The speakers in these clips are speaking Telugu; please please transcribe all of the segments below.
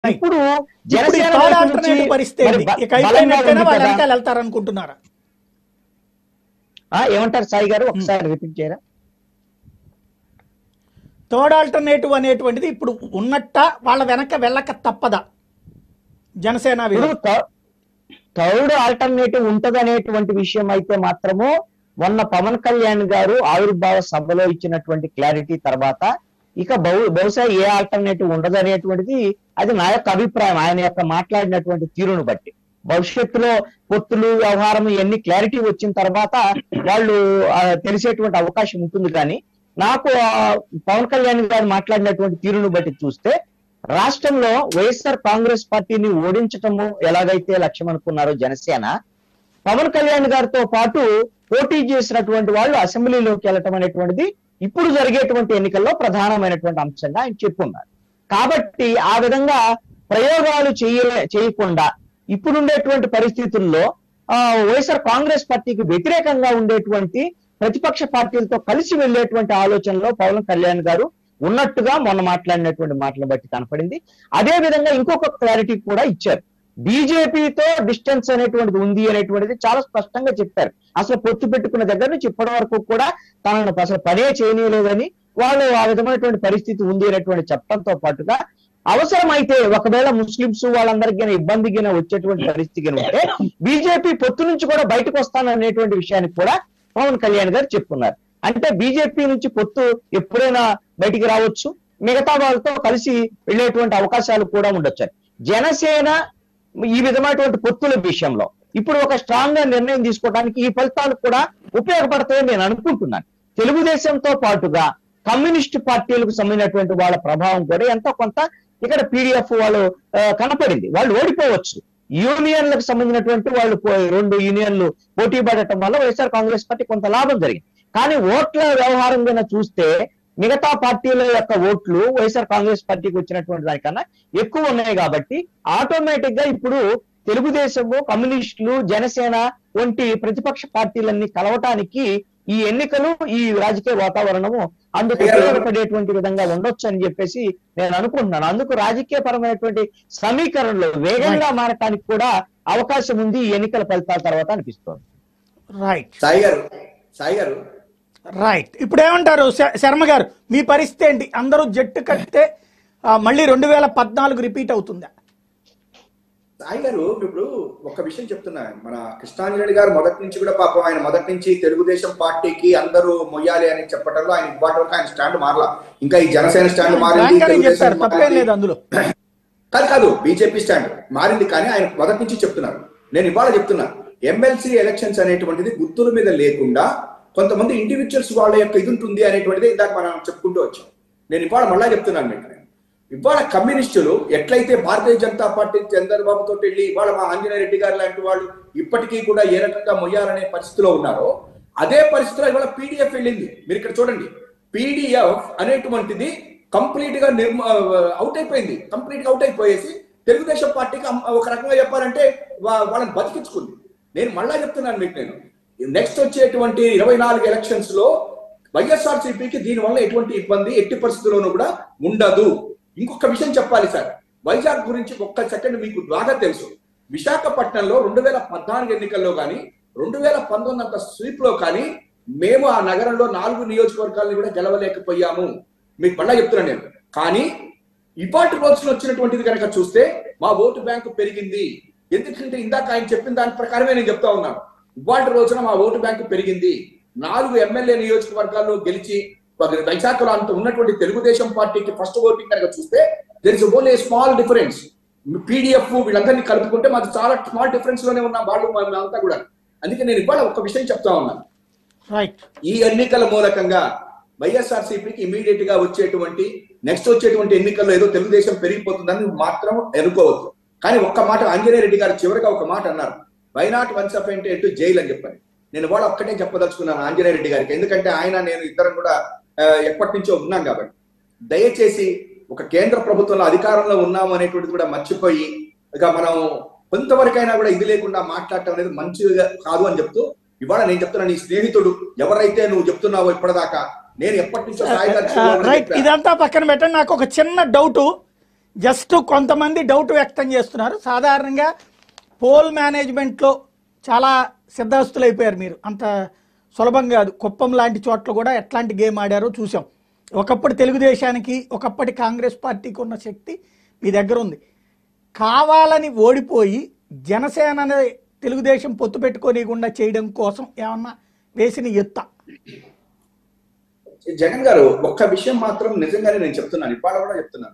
ఇప్పుడు ఇప్పుడు ఈ జనసేన థర్డ్ వైపు నుంచి ఆల్టర్నేటివ్ పరిస్థితి మరి ఏంటి? బ- ఇక బలంగా అయిపోయినట్టేనా ఉంది వాళ్ళు కదా. వెనకాల వెళ్తారనుకుంటున్నారా ఆ, ఏమంటారు సాయి గారు ఒకసారి రిపీట్ చేయరా థర్డ్ ఆల్టర్నేటివ్ అనేటువంటిది ఇప్పుడు ఉన్నట్ట వాళ్ళ వెనక వెళ్ళక తప్పదా జనసేన ఇప్పుడు వీళ్ళు థ- థర్డ్ ఆల్టర్నేటివ్ ఉంటది అనేటువంటి విషయం అయితే మాత్రము మొన్న పవన్ కళ్యాణ్ గారు ఆవిర్భావ సభలో ఇచ్చినటువంటి క్లారిటీ తర్వాత ఇక బహు బహుశా ఏ ఆల్టర్నేటివ్ ఉండదు అనేటువంటిది అది నా యొక్క అభిప్రాయం ఆయన యొక్క మాట్లాడినటువంటి తీరును బట్టి భవిష్యత్తులో పొత్తులు వ్యవహారం ఇవన్నీ క్లారిటీ వచ్చిన తర్వాత వాళ్ళు ఆ, తెలిసేటువంటి అవకాశం ఉంటుంది కానీ నాకు ఆ, పవన్ కళ్యాణ్ గారు మాట్లాడినటువంటి తీరును బట్టి చూస్తే రాష్ట్రంలో వైఎస్ఆర్ కాంగ్రెస్ పార్టీని ఓడించటము ఎలాగైతే లక్ష్యం అనుకున్నారో జనసేన పవన్ కళ్యాణ్ గారితో పాటు పోటీ చేసినటువంటి వాళ్ళు అసెంబ్లీలోకి వెళ్ళటం అనేటువంటిది ఇప్పుడు జరిగేటువంటి ఎన్నికల్లో ప్రధానమైనటువంటి అంశంగా ఆయన చెప్పున్నారు కాబట్టి ఆ విధంగా ప్రయోగాలు చేయలే చేయకుండా ఇప్పుడుండేటువంటి పరిస్థితుల్లో ఆ, వైఎస్ఆర్ కాంగ్రెస్ పార్టీకి వ్యతిరేకంగా ఉండేటువంటి ప్రతిపక్ష పార్టీలతో కలిసి వెళ్ళేటువంటి ఆలోచనలో పవన్ కళ్యాణ్ గారు ఉన్నట్టుగా మొన్న మాట్లాడినటువంటి మాటలు బట్టి కనపడింది అదే విధంగా ఇంకొక క్లారిటీ కూడా ఇచ్చారు బీజేపీతో డిస్టెన్స్ అనేటువంటిది ఉంది అనేటువంటిది చాలా స్పష్టంగా చెప్పారు అసలు పొత్తు పెట్టుకున్న దగ్గర నుంచి ఇప్పటి వరకు కూడా తనను అసలు పనే చేయనీయలేదని వాళ్ళు ఆ విధమైనటువంటి పరిస్థితి ఉంది అనేటువంటి చెప్పడంతో పాటుగా అవసరమైతే ఒకవేళ ముస్లింస్ వాళ్ళందరికీ గిన ఇబ్బంది గిన వచ్చేటువంటి పరిస్థితి గిన ఉంటే బీజేపీ పొత్తు నుంచి కూడా బయటకు వస్తాననేటువంటి విషయానికి కూడా పవన్ కళ్యాణ్ గారు చెప్పుకున్నారు అంటే బీజేపీ నుంచి పొత్తు ఎప్పుడైనా బయటికి రావచ్చు మిగతా వాళ్ళతో కలిసి వెళ్ళేటువంటి అవకాశాలు కూడా ఉండొచ్చు జనసేన ఈ విధమైనటువంటి పొత్తుల విషయంలో ఇప్పుడు ఒక స్ట్రాంగ్ గా నిర్ణయం తీసుకోవడానికి ఈ ఫలితాలు కూడా ఉపయోగపడతాయని నేను అనుకుంటున్నాను తెలుగుదేశంతో పాటుగా కమ్యూనిస్ట్ పార్టీలకు సంబంధించినటువంటి వాళ్ళ ప్రభావం కూడా ఎంతో కొంత ఇక్కడ పీడిఎఫ్ వాళ్ళు ఆ, కనపడింది వాళ్ళు ఓడిపోవచ్చు యూనియన్లకు సంబంధించినటువంటి వాళ్ళు పో- రెండు యూనియన్లు పోటీ పడటం వల్ల వైఎస్ఆర్ కాంగ్రెస్ పార్టీ కొంత లాభం జరిగింది కానీ ఓట్ల వ్యవహారం కన్నా చూస్తే మిగతా పార్టీల యొక్క ఓట్లు వైఎస్ఆర్ కాంగ్రెస్ పార్టీకి వచ్చినటువంటి దానికన్నా ఎక్కువ ఉన్నాయి కాబట్టి ఆటోమేటిక్ గా ఇప్పుడు తెలుగుదేశము కమ్యూనిస్టులు జనసేన వంటి ప్రతిపక్ష పార్టీలన్నీ కలవటానికి ఈ ఎన్నికలు ఈ రాజకీయ వాతావరణము అందుకు ఉపయోగపడేటువంటి విధంగా ఉండొచ్చు అని చెప్పేసి నేను అనుకుంటున్నాను అందుకు రాజకీయ పరమైనటువంటి సమీకరణలు వేగంగా మారటానికి కూడా అవకాశం ఉంది ఈ ఎన్నికల ఫలితాల తర్వాత అనిపిస్తోంది రైట్ సాయి గారు సాయి గారు రైట్ ఇప్పుడు ఏమంటారు శ- శర్మ గారు మీ పరిస్థితి ఏంటి అందరూ జట్టు కట్టితే ఆ, మళ్ళీ రెండు వేల పద్నాలుగు రిపీట్ అవుతుందా సాయి గారు ఇప్పుడు ఒక విషయం చెప్తున్నా మన కృష్ణాంజలి గారు మొదటి నుంచి కూడా పాపం ఆయన మొదటి నుంచి తెలుగుదేశం పార్టీకి అందరూ మొయ్యాలి అని చెప్పడంలో ఆయన ఇప్పటి వరకు ఆయన స్టాండ్ మారలా ఇంకా ఈ జనసేన స్టాండ్ మారింది బ్లాంక్ అని తెలుగుదేశం చెప్పారు తప్పేం మారింది. లేదు అందులో కాదు కాదు బీజేపీ స్టాండ్ మారింది కానీ ఆయన మొదటి నుంచి చెప్తున్నారు నేను ఇవాళ చెప్తున్నా ఎమ్మెల్సీ ఎలక్షన్స్ అనేటువంటిది గుర్తుల మీద లేకుండా కొంతమంది ఇండివిజువల్స్ వాళ్ళ యొక్క ఇది ఉంటుంది అనేటువంటిది ఇందాక మనం చెప్పుకుంటూ వచ్చాం నేను ఇవాళ మళ్ళా చెప్తున్నాను మీకు నేను. ఇవాళ కమ్యూనిస్టులు ఎట్లయితే భారతీయ జనతా పార్టీ చంద్రబాబు తోటి వెళ్ళి ఇవాళ మా ఆంజనేయ రెడ్డి గారు లాంటి వాళ్ళు ఇప్పటికీ కూడా ఏ రకంగా మొయ్యాలనే పరిస్థితిలో ఉన్నారో అదే పరిస్థితిలో ఇవాళ పీడిఎఫ్ వెళ్ళింది మీరు ఇక్కడ చూడండి పీడిఎఫ్ అనేటువంటిది కంప్లీట్ గా నిర్మ అవుట్ అయిపోయింది కంప్లీట్ గా అవుట్ అయిపోయేసి తెలుగుదేశం పార్టీకి అమ్- ఒక రకంగా చెప్పాలంటే వా- వాళ్ళని బతికించుకుంది నేను మళ్ళా చెప్తున్నాను మీకు నేను నెక్స్ట్ వచ్చేటువంటి ఇరవై నాలుగు ఎలక్షన్స్ లో వైఎస్ఆర్సీపీకి దీని వల్ల ఎటువంటి ఇబ్బంది ఎట్టి పరిస్థితుల్లోనూ కూడా ఉండదు ఇంకొక విషయం చెప్పాలి సార్ వైజాగ్ గురించి ఒక్క సెకండ్ మీకు బాగా తెలుసు విశాఖపట్నంలో రెండు వేల పద్నాలుగు ఎన్నికల్లో కానీ రెండు వేల పంతొమ్మిది అంత స్వీప్ లో కానీ మేము ఆ నగరంలో నాలుగు నియోజకవర్గాలను కూడా గెలవలేకపోయాము మీకు మళ్ళా చెప్తున్నాను నేను కానీ ఇవాటి రోజున వచ్చినటువంటిది కనుక చూస్తే మా ఓటు బ్యాంకు పెరిగింది ఎందుకంటే ఇందాక ఆయన చెప్పిన దాని ప్రకారమే నేను చెప్తా ఉన్నాను ఇవాటి రోజున మా ఓటు బ్యాంకు పెరిగింది నాలుగు ఎమ్మెల్యే నియోజకవర్గాల్లో గెలిచి వైశాఖలో అంత ఉన్నటువంటి తెలుగుదేశం పార్టీకి ఫస్ట్ ఓటింగ్ కనుక చూస్తే there is only small difference PDF వీళ్ళందరినీ కలుపుకుంటే మాది చాలా స్మాల్ డిఫరెన్స్ లోనే ఉన్నాం వాళ్ళు మేము అంతా కూడా అందుకే నేను ఇవాళ ఒక విషయం చెప్తా ఉన్నాను రైట్ ఈ ఎన్నికల మూలకంగా వైఎస్ఆర్సీపీకి ఇమీడియట్ గా వచ్చేటువంటి నెక్స్ట్ వచ్చేటువంటి ఎన్నికల్లో ఏదో తెలుగుదేశం పెరిగిపోతుందని మాత్రం అనుకోవద్దు కానీ ఒక్క మాట ఆంజనేయ రెడ్డి గారు చివరిగా ఒక మాట అన్నారు వైనాట్ వన్స్ అప్ అంటే ఎటు జైలు అని చెప్పని నేను కూడా ఒక్కటే చెప్పదలుచుకున్నాను ఆంజనేయ రెడ్డి గారికి ఎందుకంటే ఆయన నేను ఇద్దరం కూడా ఆ, ఎప్పటి నుంచో ఉన్నాం కాబట్టి దయచేసి ఒక కేంద్ర ప్రభుత్వంలో అధికారంలో ఉన్నాము అనేటువంటిది కూడా మర్చిపోయి ఇక మనం కొంతవరకైనా కూడా ఇది లేకుండా మాట్లాడటం అనేది మంచిగా కాదు అని చెప్తూ ఇవాళ నేను చెప్తున్నా నీ స్నేహితుడు ఎవరైతే నువ్వు చెప్తున్నావో ఇప్పటిదాకా నేను ఎప్పటి నుంచో సాయి గారి శివరామని రైట్ చెప్పా. ఇదంతా పక్కన పెట్టండి నాకు ఒక చిన్న డౌట్ జస్ట్ కొంతమంది డౌట్ వ్యక్తం చేస్తున్నారు సాధారణంగా పోల్ మేనేజ్మెంట్లో చాలా సిద్ధస్తులైపోయారు మీరు అంత సులభం కాదు కుప్పం లాంటి చోట్ల కూడా ఎట్లాంటి గేమ్ ఆడారో చూసాం ఒకప్పుడు తెలుగుదేశానికి ఒకప్పటి కాంగ్రెస్ పార్టీకి ఉన్న శక్తి మీ దగ్గర ఉంది కావాలని ఓడిపోయి జనసేన తెలుగుదేశం పొత్తు పెట్టుకోనికుండా చేయడం కోసం ఏమన్నా వేసిన ఎత్త జగన్ గారు ఒక్క విషయం మాత్రం నిజంగానే నేను చెప్తున్నాను ఇవాళ కూడా చెప్తున్నాను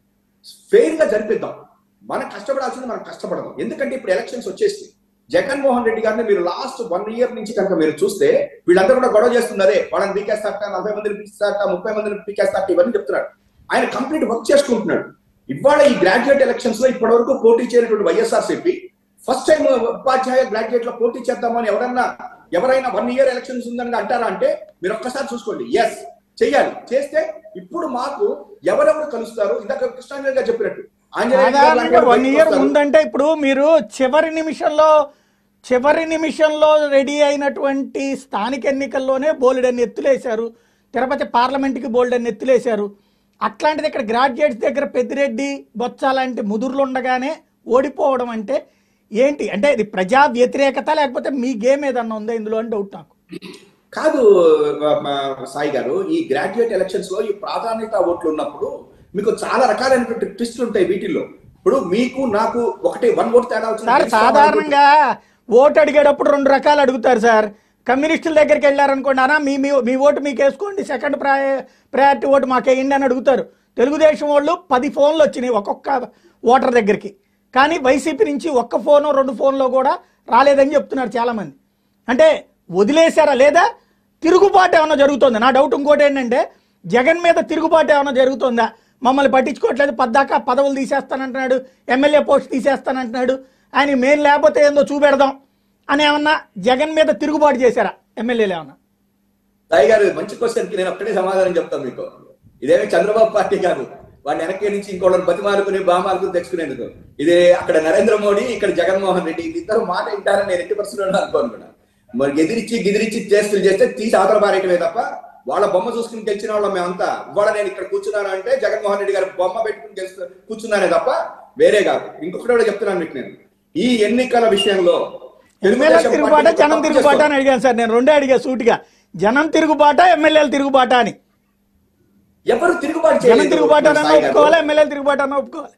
ఫెయిర్ గా జరిపిద్దాం మనం కష్టపడాల్సింది మనం కష్టపడదాం ఎందుకంటే ఇప్పుడు ఎలక్షన్స్ వచ్చేసి జగన్మోహన్ రెడ్డి గారిని మీరు లాస్ట్ వన్ ఇయర్ నుంచి కనుక మీరు చూస్తే వీళ్ళందరూ కూడా గొడవ చేస్తున్నారే వాళ్ళని పీకేస్తారట నలభై మందిని పీకేస్తారట ముప్పై మందిని పీకేస్తారట ఇవన్నీ చెప్తున్నాడు ఆయన కంప్లీట్ వర్క్ చేసుకుంటున్నాడు ఇవాళ ఈ గ్రాడ్యుయేట్ ఎలక్షన్స్ లో ఇప్పటి వరకు పోటీ చేయనటువంటి వైఎస్ఆర్సీపీ ఫస్ట్ టైం ఉపాధ్యాయ గ్రాడ్యుయేట్ లో పోటీ చేద్దామని ఎవరన్నా ఎవరైనా వన్ ఇయర్ ఎలక్షన్స్ ఉందని అంటారా అంటే మీరు ఒక్కసారి చూసుకోండి ఎస్ చెయ్యాలి చేస్తే ఇప్పుడు మాకు ఎవరెవరు కలుస్తారు ఇందాక కృష్ణాంజలి గారు చెప్పినట్టు ఆంజనేయ గారు లాంటి సాధారణంగా వాళ్ళు వన్ బయటకు ఇయర్ వస్తారు. ముందంటే ఇప్పుడు మీరు చివరి నిమిషంలో చివరి నిమిషంలో రెడీ అయినటువంటి స్థానిక ఎన్నికల్లోనే బోలెడన్ని ఎత్తులేశారు తిరుపతి పార్లమెంట్కి బోల్డన్ని ఎత్తులేశారు అట్లాంటిది ఇక్కడ గ్రాడ్యుయేట్స్ దగ్గర పెద్దిరెడ్డి బొత్స లాంటి ముదుర్లు ఉండగానే ఓడిపోవడం అంటే ఏంటి అంటే ఇది ప్రజా వ్యతిరేకత లేకపోతే మీ గేమ్ ఏదన్నా ఉందా ఇందులో అని డౌట్ నాకు కాదు ఆ, మా సాయి గారు ఈ గ్రాడ్యుయేట్ ఎలక్షన్స్ లో ఈ ప్రాధాన్యత ఓట్లు ఉన్నప్పుడు మీకు చాలా రకాలైనటువంటి ట్విస్టులు ఉంటాయి వీటిల్లో ఇప్పుడు మీకు నాకు ఒకటి వన్ ఓట్ తేడా వచ్చింది సార్ సాధారణంగా ఓటు అడిగేటప్పుడు రెండు రకాలు అడుగుతారు సార్ కమ్యూనిస్టుల దగ్గరికి వెళ్ళారనుకోండి అన్నా మీ మీ- మీ ఓటు మీకు వేసుకోండి సెకండ్ ప్రయ ప్రయారిటీ ఓటు మాకు వేయండి అని అడుగుతారు తెలుగుదేశం వాళ్ళు పది ఫోన్లు వచ్చినాయి ఒక్కొక్క ఓటర్ దగ్గరికి కానీ వైసీపీ నుంచి ఒక్క ఫోను రెండు ఫోన్లో కూడా రాలేదని చెప్తున్నారు చాలామంది అంటే వదిలేశారా లేదా తిరుగుబాటు ఏమైనా జరుగుతుందా నా డౌట్ ఇంకోటి ఏంటంటే జగన్ మీద తిరుగుబాటు ఏమైనా జరుగుతుందా మమ్మల్ని పట్టించుకోవట్లేదు పద్దాక పదవులు తీసేస్తానంటున్నాడు ఎమ్మెల్యే పోస్ట్ తీసేస్తానంటున్నాడు ఆయన మేలు లేకపోతే ఏందో చూపెడదాం అని ఏమన్నా జగన్ మీద తిరుగుబాటు చేశారా ఎమ్మెల్యేలు ఏమన్నా సాయి గారు మంచి క్వశ్చన్ కి నేను ఒక్కటే సమాధానం చెప్తాను మీకు ఇదేమి చంద్రబాబు పార్టీ కాదు వాడిని వెనక్కి నుంచి ఇంకోళ్ళని బతిమాలుకుని బామాలుకుని తెచ్చుకునేందుకు ఇది అక్కడ నరేంద్ర మోడీ ఇక్కడ జగన్మోహన్ రెడ్డి ఇద్దరు మాట వింటారని నేను ఎట్టి పరిస్థితుల్లో అనుకోను కూడా మరి ఎదిరించి గిదిరించి చేస్తులు చేస్తే తీసి అవతల పారేయటమే తప్ప వాళ్ళ బొమ్మ చూసుకుని గెలిచిన వాళ్ళం మేమంతా ఇవాళ నేను ఇక్కడ కూర్చున్నాను అంటే జగన్మోహన్ రెడ్డి గారి బొమ్మ పెట్టుకుని గెలుస్తూ కూర్చున్నానే తప్ప వేరే కాదు ఇంకొకటి కూడా చెప్తున్నాను మీకు నేను ఈ ఎన్నికల విషయంలో ఎమ్మెల్యేల తెలుగుదేశం తిరుగుబాట పార్టీ జనం తప్పు తిరుగుబాట చేస్తోంది. అని అడిగాను సార్ నేను రెండే అడిగా సూటిగా జనం తిరుగుబాట ఎమ్మెల్యేల తిరుగుబాట అని ఎవరు తిరుగుబాటు జనం చేయలేదు తిరుగుబాటు అని సాయి గారు. ఒప్పుకోవాలి ఎమ్మెల్యేల తిరుగుబాటు అని ఒప్పుకోవాలి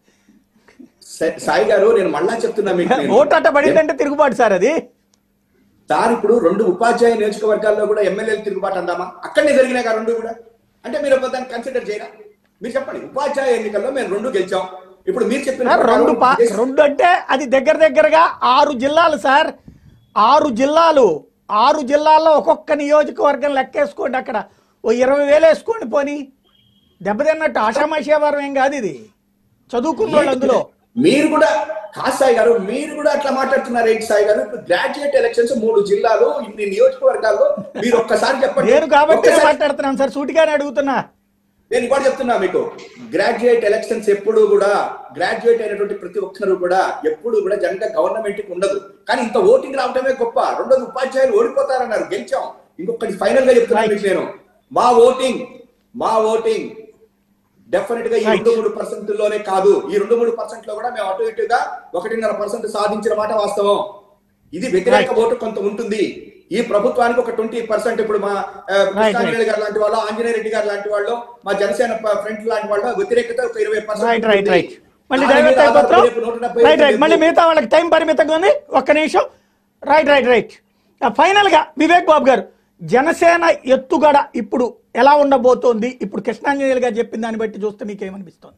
సా- సాయి గారు నేను మళ్ళా చెప్తున్నా మీకు నేను. ఓటు అట్ట పడిందంటే తిరుగుబాటు సార్ అది సార్ ఇప్పుడు రెండు ఉపాధ్యాయ నియోజకవర్గాల్లో కూడా ఎమ్మెల్యేలు తిరుగుబాటు అందామా అక్కడనే జరిగినాయి కదా రెండు కూడా అంటే మీరు దాన్ని కన్సిడర్ చేయరా మీరు చెప్పండి ఉపాధ్యాయ ఎన్నికల్లో మేము రెండు గెలిచాం ఇప్పుడు మీరు చెప్పిన సార్, రెండు పా ప్రకారం రెండు అంటే అది దగ్గర దగ్గరగా ఆరు జిల్లాలు సార్ ఆరు జిల్లాలు ఆరు జిల్లాల్లో ఒక్కొక్క నియోజకవర్గం లెక్కేసుకోండి అక్కడ ఓ ఇరవై వేలు వేసుకోండి పోని దెబ్బతిన్నట్టు ఆషామాషేవారం ఏం కాదు ఇది చదువుకున్న వాళ్ళు అందులో మీరు కూడా కాదు సాయి గారు మీరు కూడా అట్లా మాట్లాడుతున్నారు ఏంటి సాయి గారు ఇప్పుడు గ్రాడ్యుయేట్ ఎలక్షన్స్ మూడు జిల్లాలు ఇన్ని నియోజకవర్గాల్లో మీరు ఒక్కసారి చెప్పండి నేను కాబట్టి ఒక్కసారి- మాట్లాడుతున్నాను సార్ సూటిగానే అడుగుతున్నా నేను ఇప్పుడు చెప్తున్నా మీకు గ్రాడ్యుయేట్ ఎలక్షన్స్ ఎప్పుడు కూడా గ్రాడ్యుయేట్ అయినటువంటి ప్రతి ఒక్కరు కూడా ఎప్పుడు కూడా జనగా గవర్నమెంట్ కి ఉండదు కానీ ఇంత ఓటింగ్ రావడమే గొప్ప రెండోది ఉపాధ్యాయులు ఓడిపోతారన్నారు గెలిచాం ఇంకొకటి ఫైనల్ గా చెప్తున్నా మీకు నేను మా ఓటింగ్ మా ఓటింగ్ డెఫినెట్ గా ఈ Right. రెండు మూడు పర్సెంట్ లోనే కాదు ఈ రెండు మూడు పర్సెంట్ లో కూడా మేము అటు ఇటుగా ఒకటిన్నర పర్సెంట్ సాధించిన మాట వాస్తవం ఇది వ్యతిరేక ఓటు కొంత ఉంటుంది ఈ ప్రభుత్వానికి ఒక ట్వంటీ పర్సెంట్ ఇప్పుడు మా ఆ, కృష్ణాంజనేయులు గారు లాంటి వాళ్ళు ఆంజనేయ రెడ్డి గారు లాంటి వాళ్ళు మా జనసేన ప- ఫ్రంట్ లాంటి వాళ్ళు వ్యతిరేకత ఒక ఇరవై రైట్ రైట్ రైట్ మళ్ళీ దాని మీద డైవర్ట్ అయిపోతున్నాం రేపు నూట డెబ్బై రైట్ రైట్ ఐదు మళ్ళీ మిగతా వాళ్ళకి టైం పరిమితంగా ఉంది ఒక్క నిమిషం రైట్ రైట్ రైట్ ఫైనల్ గా వివేక్ బాబు గారు జనసేన ఎత్తుగడ ఇప్పుడు ఎలా ఉండబోతోంది ఇప్పుడు కృష్ణాంజనేయులు గారు చెప్పిన దాన్ని బట్టి చూస్తే మీకు ఏమనిపిస్తోంది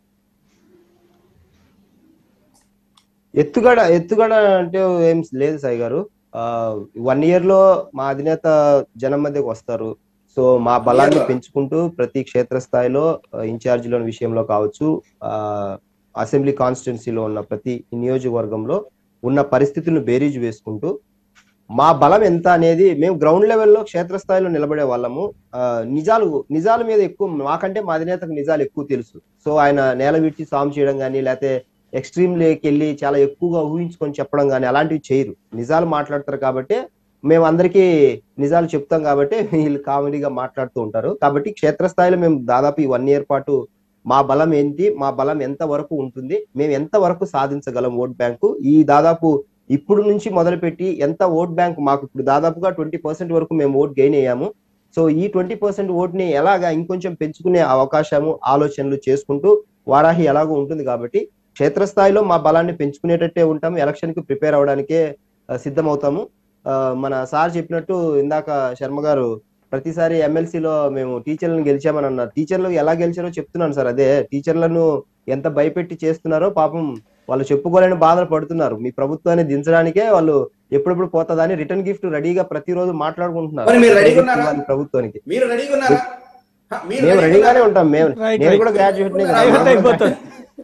ఎత్తుగడ ఎత్తుగడ అంటే ఏం లేదు సాయి గారు వన్ ఇయర్ లో మా అధినేత జనం మధ్యకు వస్తారు సో మా బలాన్ని Yeah. పెంచుకుంటూ ప్రతి క్షేత్రస్థాయిలో ఇన్ఛార్జీల విషయంలో కావచ్చు ఆ, అసెంబ్లీ కాన్స్టిట్యున్సీలో ఉన్న ప్రతి నియోజకవర్గంలో ఉన్న పరిస్థితులను బేరీజు వేసుకుంటూ మా బలం ఎంత అనేది మేము గ్రౌండ్ లెవెల్లో క్షేత్రస్థాయిలో నిలబడే వాళ్ళము ఆ, నిజాలు నిజాల మీద ఎక్కువ మాకంటే మా అధినేతకు నిజాలు ఎక్కువ తెలుసు సో ఆయన నేల విడిచి సాము చేయడం కానీ లేకపోతే ఎక్స్ట్రీమ్ లేకి వెళ్ళి చాలా ఎక్కువగా ఊహించుకొని చెప్పడం కానీ అలాంటివి చేయరు నిజాలు మాట్లాడతారు కాబట్టి మేము అందరికీ నిజాలు చెప్తాం కాబట్టి వీళ్ళు కామెడీగా మాట్లాడుతూ ఉంటారు కాబట్టి క్షేత్రస్థాయిలో మేము దాదాపు ఈ వన్ ఇయర్ పాటు మా బలం ఏంటి మా బలం ఎంత వరకు ఉంటుంది మేము ఎంత వరకు సాధించగలం ఓట్ బ్యాంకు ఈ దాదాపు ఇప్పుడు నుంచి మొదలుపెట్టి ఎంత ఓట్ బ్యాంక్ మాకు ఇప్పుడు దాదాపుగా ట్వంటీ పర్సెంట్ వరకు మేము ఓట్ గెయిన్ అయ్యాము సో ఈ ట్వంటీ పర్సెంట్ ఓట్ని ఎలాగా ఇంకొంచెం పెంచుకునే అవకాశము ఆలోచనలు చేసుకుంటూ వారాహి ఎలాగో ఉంటుంది కాబట్టి క్షేత్రస్థాయిలో మా బలాన్ని పెంచుకునేటట్టే ఉంటాము ఎలక్షన్ కి ప్రిపేర్ అవడానికే ఆ, సిద్ధమవుతాము ఆ, మన సార్ చెప్పినట్టు ఇందాక శర్మ గారు ప్రతిసారి ఎమ్మెల్సీలో మేము టీచర్లను గెలిచామని అన్నారు టీచర్లు ఎలా గెలిచారో చెప్తున్నాను సార్ అదే టీచర్లను ఎంత భయపెట్టి చేస్తున్నారో పాపం వాళ్ళు చెప్పుకోలేని బాధలు పడుతున్నారు మీ ప్రభుత్వాన్ని దించడానికే వాళ్ళు ఎప్పుడెప్పుడు పోతుందని రిటర్న్ గిఫ్ట్ రెడీగా ప్రతిరోజు మాట్లాడుకుంటున్నారు మరి మీరు రెడీగా ఉన్నారా? ఇవ్వాలి ప్రభుత్వానికి మీరు రెడీగా ఉన్నారా హ, మీరు మేము రెడీగా రెడీగానే ఉన్నారా? ఉంటాం మేము Right, నేను right. కూడా గ్రాడ్యుయేట్ డైవర్ట్ అయిపోతుంది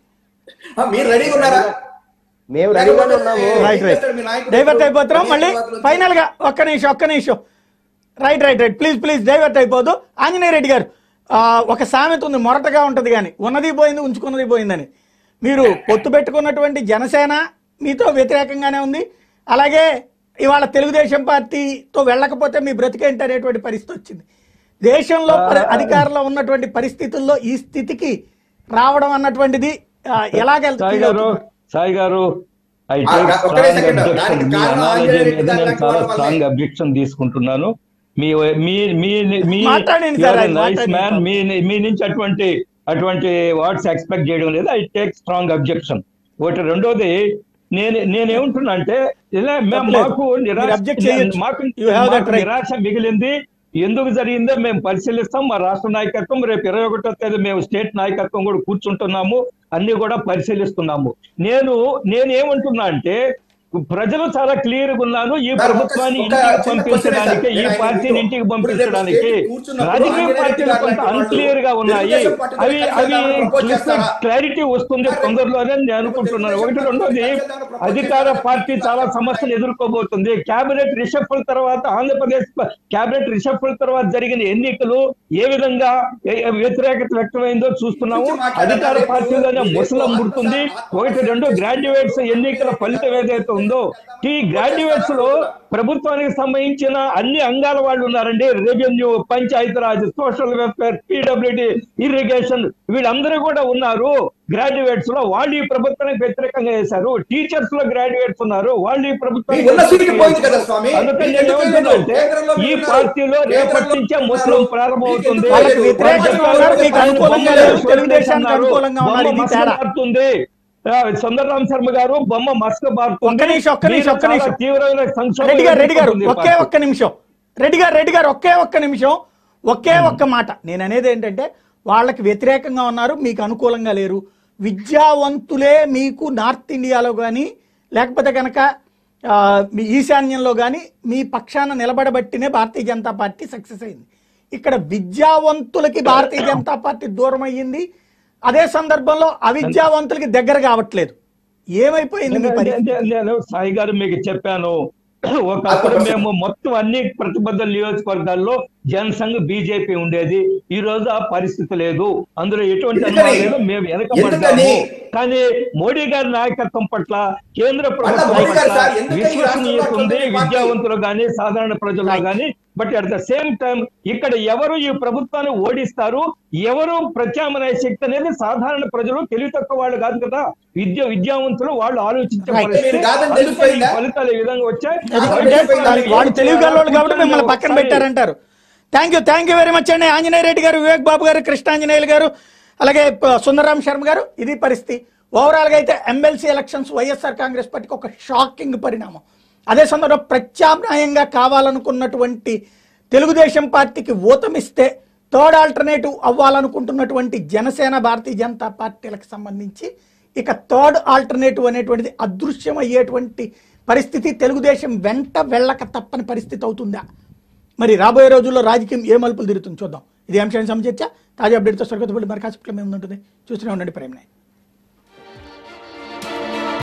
హ, మీరు రెడీగా ఉన్నారా మేము రెడీగానే ఉన్నాము రైట్ రైట్ మీ నాయకుడు డైవర్ట్ అయిపోతున్నాం మళ్ళీ ధన్యవాదాలు. ఫైనల్ గా ఒక్క నిమిషం ఒక్క నిమిషం right right right please please divert అయిపోదు ఆంజనేయ రెడ్డి గారు ఆ, ఒక సామెత ఉంది మొరటగా ఉంటది కానీ ఉన్నది పోయింది ఉంచుకున్నది పోయిందని మీరు పొత్తు పెట్టుకున్నటువంటి జనసేన మీతో వ్యతిరేకంగానే ఉంది అలాగే ఇవాళ తెలుగుదేశం పార్టీతో వెళ్ళకపోతే మీ బ్రతికేంటి అనేటువంటి పరిస్థితి వచ్చింది దేశంలో పరి- అధికారంలో ఉన్నటువంటి పరిస్థితుల్లో ఈ స్థితికి రావడం అన్నటువంటిది ఆ, ఎలాగెళ్తుంది సాయి గారు సాయి గారు ఐ ఆ, టేక్ ఒక్కడే స్ట్రాంగ్ సెకండ్. అబ్జెక్షన్ దానికి మీ కారణం అనాలజీ ఆంజనేయ మీద రెడ్డి నేను గారి చాలా వల్లే. స్ట్రాంగ్ అబ్జెక్షన్ తీసుకుంటున్నాను మీ మీ మీ మీ మాట్లాడండి సార్, ఆయన నైస్ మాట్లాడండి. మ్యాన్ మీ మీ నుంచి అటువంటి అటువంటి వర్డ్స్ ఎక్స్పెక్ట్ చేయడం లేదు ఐ టేక్ స్ట్రాంగ్ అబ్జెక్షన్ ఒకటి రెండోది నేను నేనేమంటున్నా అంటే ఇలా మే- తప్పలేదు. మాకు మీరు నిరాశ object చేయొచ్చు. మాకు You have that మాకు right. నిరాశ మిగిలింది ఎందుకు జరిగిందో మేము పరిశీలిస్తాం మా రాష్ట్ర నాయకత్వం రేపు ఇరవై ఒకటో తేదీ మేము స్టేట్ నాయకత్వం కూడా కూర్చుంటున్నాము అన్ని కూడా పరిశీలిస్తున్నాము నేను నేనేమంటున్నా అంటే ప్రజలు చాలా క్లియర్ గా ఉన్నాను ఈ సార్, ప్రభుత్వాన్ని ఒక- ఒక ఇంటికి చిన్న పంపించడానికి question ఈ సార్. పార్టీని నేను ఇంటికి ఇప్పుడు పంపించడానికి రేపు స్టేట్ కూర్చున్నప్పుడు రాజకీయ ఆంజనేయ రెడ్డి పార్టీలు గారు కొంత లాంటి వాళ్ళు అన్క్లియర్ గా ఉన్నాయి తెలుగుదేశం పార్టీతో అవి కలిసి అవి వెళ్దామని propose చేస్తారా? క్లారిటీ వస్తుంది సార్, తొందరలోనే నేను అనుకుంటున్నాను ఒకటి రెండోది అధికార పార్టీ చాలా సమస్యలు ఎదుర్కోబోతుంది కేబినెట్ రిషఫల్ తర్వాత ఆంధ్రప్రదేశ్ కేబినెట్ రిషఫల్ తర్వాత జరిగిన ఎన్నికలు ఏ విధంగా ఏ- ఏ వ్యతిరేకత వ్యక్తమైందో చూస్తున్నాము అధికార పార్టీలోనే ముసలం ముడుతుంది ఒకటి రెండు గ్రాడ్యుయేట్స్ ఎన్నికల ఫలితం ఏదైతే ఉందో ఈ గ్రాడ్యుయేట్స్ లో ప్రభుత్వానికి సంబంధించిన అన్ని అంగాల వాళ్ళు ఉన్నారండి revenue Panchayati Raj social welfare PWD irrigation వీళ్ళందరూ కూడా ఉన్నారు గ్రాడ్యుయేట్స్ లో వాళ్ళు ఈ ప్రభుత్వానికి వ్యతిరేకంగా చేశారు టీచర్స్ లో గ్రాడ్యుయేట్స్ ఉన్నారు వాళ్ళు ఈ ప్రభుత్వానికి మీకు ఉన్న సీటు పోయింది కదా స్వామి. అందుకని మీకు నేను ఎందుకు ఏమంటున్నా అంటే కేంద్రంలో ఈ ఉన్నారు. పార్టీలో రేపటి కేంద్రంలో నుంచే ఉన్నారు. ముస్లిం ప్రారంభమవుతుంది మీకు వాళ్ళకి ఎందుకు వ్యతిరేకంగా ఉన్నారు, మీకు అనుకూలంగా లేదు, తెలుగుదేశానికి అనుకూలంగా ఉన్నారు, ఇది బొమ్మ తేడా. మారుతుంది ఆ, సుందరరామ్ శర్మ గారు బొమ్మ మస్క మారుతుంది ఒక్క నిమిషం, ఒక్క నిమిషం, ఒక్క మీరు నిమిషం. చాలా తీవ్రమైన సంక్షోభం రెడ్డి గారు రెడ్డి గారు ఎదుర్కొంటుంది ఈ ఒకే పార్టీ. ఒక్క నిమిషం రెడ్డి గారు రెడ్డి గారు ఒకే ఒక్క నిమిషం ఒకే ఒక్క మాట నేను అనేది ఏంటంటే వాళ్ళకి వ్యతిరేకంగా ఉన్నారు మీకు అనుకూలంగా లేరు విద్యావంతులే మీకు నార్త్ ఇండియాలో కానీ లేకపోతే కనుక ఆ, మీ ఈశాన్యంలో కానీ మీ పక్షాన నిలబడబట్టినే భారతీయ జనతా పార్టీ సక్సెస్ అయింది ఇక్కడ విద్యావంతులకి భారతీయ జనతా పార్టీ దూరం అయ్యింది అదే సందర్భంలో అవిద్యావంతులకి దగ్గర కావట్లేదు ఏమైపోయింది మీ నేను- పరిస్థితి నేను- నేను సాయి గారు మీకు చెప్పాను ఒకప్పుడు మేము మొత్తం అన్ని ప్రతిబద్ధ నియోజకవర్గాల్లో జనసంఘ్ బీజేపీ ఉండేది ఈ రోజు ఆ పరిస్థితి లేదు అందులో ఎటువంటి ఎందుకని? అనుమానం లేదు మేము వెనకబడ్డాము ఎందుకని? కానీ మోడీ గారి నాయకత్వం పట్ల కేంద్ర ప్రభుత్వం మోడీ గారు పట్ల సార్, ఎందుకని ఈ విశ్వసనీయత రాష్ట్రంలో ఉంది అటువంటి విద్యావంతులు గాని సాధారణ ప్రజలు గాని but at the same time ఇక్కడ ఎవరు ఈ ప్రభుత్వాన్ని ఓడిస్తారు ఎవరు ప్రత్యామ్నాయ శక్తి అనేది సాధారణ ప్రజలు తెలివి తక్కువ వాళ్ళు కాదు కదా విద్య విద్యావంతులు వాళ్ళు ఆలోచించే Right. పరిస్థితి. మీరు కాదని అందుకని ఈ తెలిసిపోయిందా? ఫలితాలు ఈ విధంగా వచ్చాయి ఎందుకంటే వాళ్ళు తెలివి గలవాళ్ళు కాబట్టి మిమ్మల్ని పక్కన పెట్టారంటారు thank you thank you very much అండి ఆంజనేయ రెడ్డి గారు వివేక్ బాబు గారు కృష్ణాంజనేయులు గారు అలాగే ప- సుందరరామ్ శర్మ గారు ఇది పరిస్థితి ఓవరాల్ గా అయితే ఎమ్మెల్సీ ఎలక్షన్స్ వైఎస్ఆర్ కాంగ్రెస్ పార్టీకి ఒక షాకింగ్ పరిణామం అదే సందర్భంలో ప్రత్యామ్నాయంగా కావాలనుకున్నటువంటి తెలుగుదేశం పార్టీకి ఊతమిస్తే థర్డ్ ఆల్టర్నేటివ్ అవ్వాలనుకుంటున్నటువంటి జనసేన భారతీయ జనతా పార్టీలకు సంబంధించి ఇక థర్డ్ ఆల్టర్నేటివ్ అనేటువంటిది అదృశ్యం అయ్యేటువంటి పరిస్థితి తెలుగుదేశం వెంట వెళ్ళక తప్పని పరిస్థితి అవుతుందా మరి రాబోయే రోజుల్లో రాజకీయం ఏ మలుపులు తిరుగుతుంది చూద్దాం ఇది అంశానికి సంబంధించి తాజా అప్డేట్తో స్వర్గతపల్లి మరి కాసేపట్లో మేము ఉంటుంది చూస్తూనే ఉండండి ప్రేమ